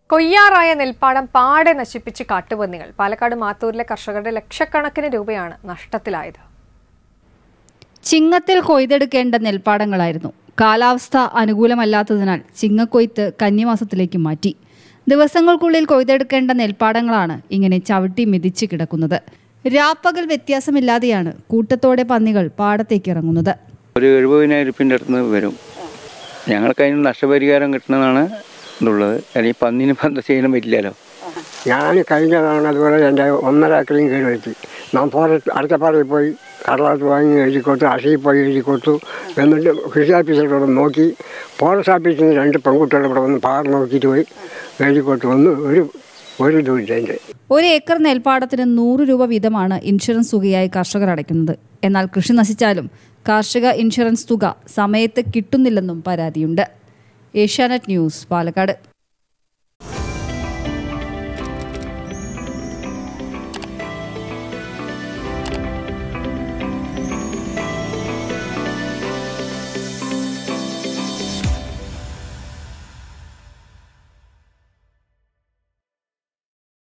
കൊയ്യാറായ നെൽപ്പാടം പാടെ നശിപ്പിച്ച് കാട്ടുപന്നികൾ പാലക്കാട് മാത്തൂരിലെ കർഷകരുടെ ലക്ഷക്കണക്കിന് രൂപയാണ് നഷ്ടത്തിലായത് ചിങ്ങത്തിൽ കൊയ്തെടുക്കേണ്ട നെൽപ്പാടങ്ങളായിരുന്നു കാലാവസ്ഥ അനുകൂലമല്ലാത്തതിനാൽ ചിങ്ങക്കൊയ്ത്ത് കന്നിമാസത്തിലേക്ക് മാറ്റി ദിവസങ്ങൾക്കുള്ളിൽ കൊയ്തെടുക്കേണ്ട നെൽപ്പാടങ്ങളാണ് ഇങ്ങനെ ചവിട്ടി മിതിച്ച് കിടക്കുന്നത് രാപ്പകൽ വ്യത്യാസമില്ലാതെയാണ് കൂട്ടത്തോടെ പന്നികൾ പാടത്തേക്ക് ഇറങ്ങുന്നത് ഒരു എഴുപതിനായിരം റുപ്യൻ്റെ അടുത്ത് വരും ഞങ്ങൾക്ക് അതിന് നഷ്ടപരിഹാരം കിട്ടുന്നതാണ് ഇതുള്ളത് അല്ലെങ്കിൽ പന്നിന് ഇപ്പം എന്താ ചെയ്യാൻ പറ്റില്ലല്ലോ ഞാൻ കഴിഞ്ഞ തവണ അതുപോലെ എൻ്റെ ഒന്നര ഏക്കറയും കീഴ് വെച്ച് ഞാൻ ഫോറസ്റ്റ് അടുത്തപ്പാറയിൽ പോയി കടലാസ് വാങ്ങി എഴുതി കൊടുത്തു അശയിൽ പോയി എഴുതി കൊടുത്തു എന്നിട്ട് കൃഷി ഓഫീസറോട് നോക്കി ഫോറസ്റ്റ് ഓഫീസിൽ നിന്ന് രണ്ട് പെൺകുട്ടികൾ ഇവിടെ വന്ന് പാർ നോക്കിയിട്ട് പോയി എഴുതി കൊടുത്തു വന്ന് ഒരു ഒരു ഇതുമില്ല അതിൻ്റെ ഒരു ഏക്കർ നെൽപ്പാടത്തിന് നൂറ് രൂപ വീതമാണ് ഇൻഷുറൻസ് തുകയായി കർഷകർ അടയ്ക്കുന്നത് എന്നാൽ കൃഷി നശിച്ചാലും കാർഷിക ഇൻഷുറൻസ് തുക സമയത്ത് കിട്ടുന്നില്ലെന്നും പരാതിയുണ്ട് ഏഷ്യാനെറ്റ് ന്യൂസ് പാലക്കാട്